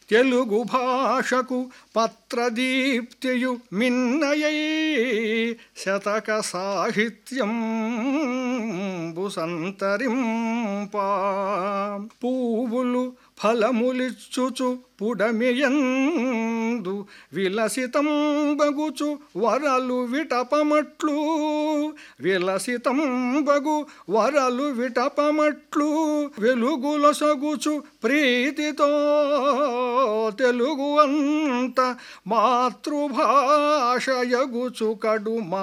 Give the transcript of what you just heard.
తెలుగు భాషకు పత్రదీప్తియు మిన్నయై శతక సాహిత్యం సంతరింప పువ్వులు ఫలములిచ్చుచు పుడమియందు విలసితం బగుచు వరలు విటపమట్లు విలసితం బగు వరలు విటపమట్లు వెలుగులొసగుచు ప్రీతితో తెలుగు అంత మాతృభాషయగుచు కడు